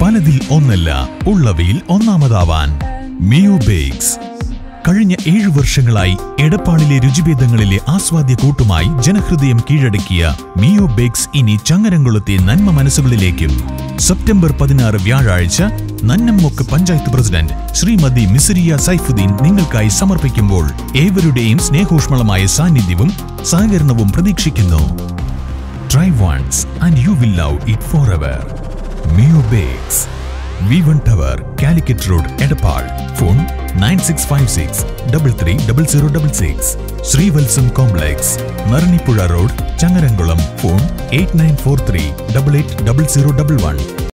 പലതിൽ ഒന്നല്ല ഉള്ളവയിൽ ഒന്നാമതാവാൻ മിയോ ബേക്സ് കഴിഞ്ഞ ഏഴു വർഷങ്ങളായി എടപ്പാളിലെ രുചിഭേദങ്ങളിലെ ആസ്വാദ്യ കൂട്ടുമായി ജനഹൃദയം കീഴടക്കിയ മിയോ ബേക്സ് ഇനി ചങ്ങരംകുളത്തെ നന്മ മനസ്സുകളിലേക്കും സെപ്റ്റംബർ പതിനാറ് വ്യാഴാഴ്ച നന്നമ്മൊക്ക് പഞ്ചായത്ത് പ്രസിഡന്റ് ശ്രീമതി മിസരിയ സൈഫുദ്ദീൻ നിങ്ങൾക്കായി സമർപ്പിക്കുമ്പോൾ ഏവരുടെയും സ്നേഹോഷ്മളമായ സാന്നിധ്യവും സഹകരണവും പ്രതീക്ഷിക്കുന്നു Try once and you will love it forever. Mio Bakes. V1 Tower, Calicut Road, Edapal. Phone 9656 330066. Srivalsam Complex. Naranipura Road, Changarangulam. Phone 8943 880011.